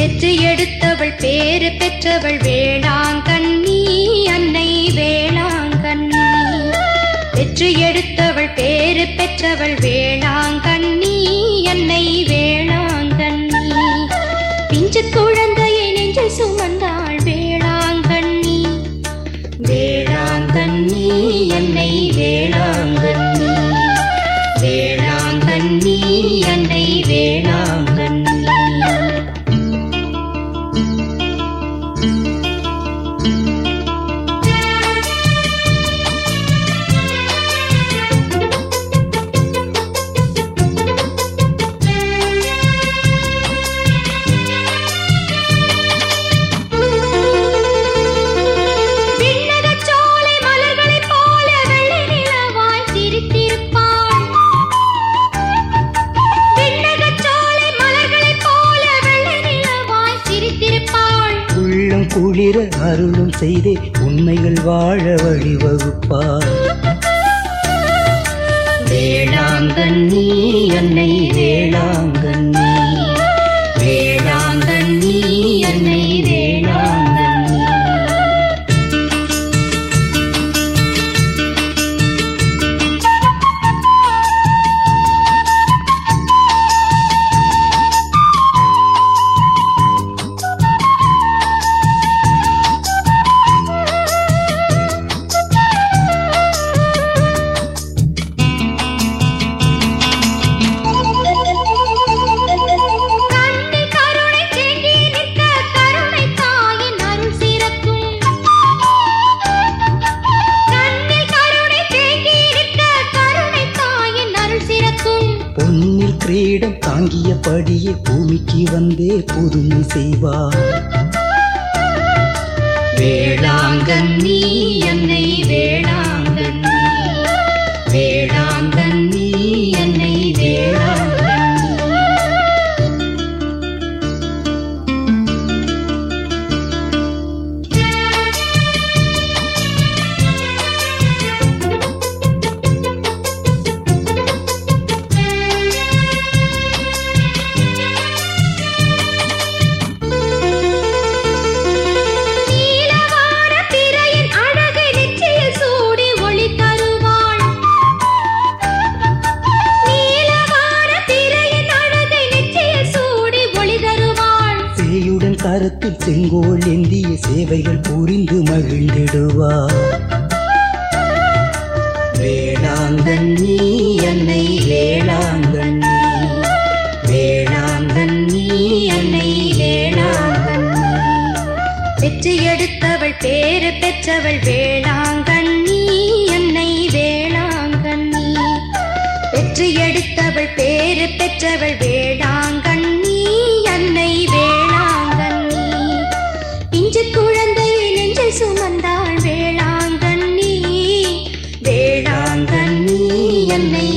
பெற்று எடுத்தவள் பேறு பெற்றவள் வேளாங்கண்ணி அன்னை வேளாங்கண்ணி பெற்று எடுத்தவள் பேறு பெற்றவள் வேளாங்கண்ணி அன்னை வேளாங்கண்ணி பிஞ்சு குழந்தையை நெஞ்சில் சுமந்தாள் வேளாங்கண்ணி வேளாங்கண்ணி அன்னை வேளாங்கண்ணி வேளாங்கண்ணி அன்னை வேளாங்கண்ணி விண்ணகச் சோலை மலர்களைப் போல வெள்ளை நிலவாய் சிரித்திருப்பாள். விண்ணகச் சோலை மலர்களைப் போல வெள்ளை நிலவாய் சிரித்திருப்பாள். உள்ளம் குளிர அருளும் செய்தே உண்மைகள் வாழ வழிவகுப்பார் வேளாங்கண்ணி அன்னை வேளாங்கண்ணி வேளாங்கண்ணி அன்னை வேளாங்கண்ணி கண்ணில் கருணை தேங்கி நிற்க கருணை தாயின் அருள் சிறக்கும். கண்ணில் கருணை தேங்கி நிற்க கருணை தாயின் அருள் சிறக்கும் பொன்னில் கிரீடம் தாங்கியபடியே பூமிக்கு வந்தே புதுமை செய்வார் வேளாங்கண்ணி அன்னை வேளாங்கண்ணி வேளாங்கண்ணி அன்னை வேளாங்கண்ணி நீலவான பிறையின் அழகை நெற்றியில் சூடி ஒளி தருவாள். நீலவான பிறையின் அழகை நெற்றியில் சூடி ஒளி தருவாள். சேயுடன் கரத்தில் செங்கோல் ஏந்திய சேவைகள் புரிந்து மகிழ்ந்திடுவார் வேளாங்கண்ணி அன்னை வேளாங்கண்ணி வேளாங்கண்ணி அன்னை வேளாங்கண்ணி பெற்று எடுத்தவள் பேறு பெற்றவள் வேளாங்கண்ணி அன்னை வேளாங்கண்ணி பெற்று எடுத்தவள் பேறு பெற்றவள் வேளாங்கண்ணி அன்னை வேளாங்கண்ணி பிஞ்சு குழந்தையை நெஞ்சில் சுமந்தாள் வேளாங்கண்ணி வேளாங்கண்ணி அன்னை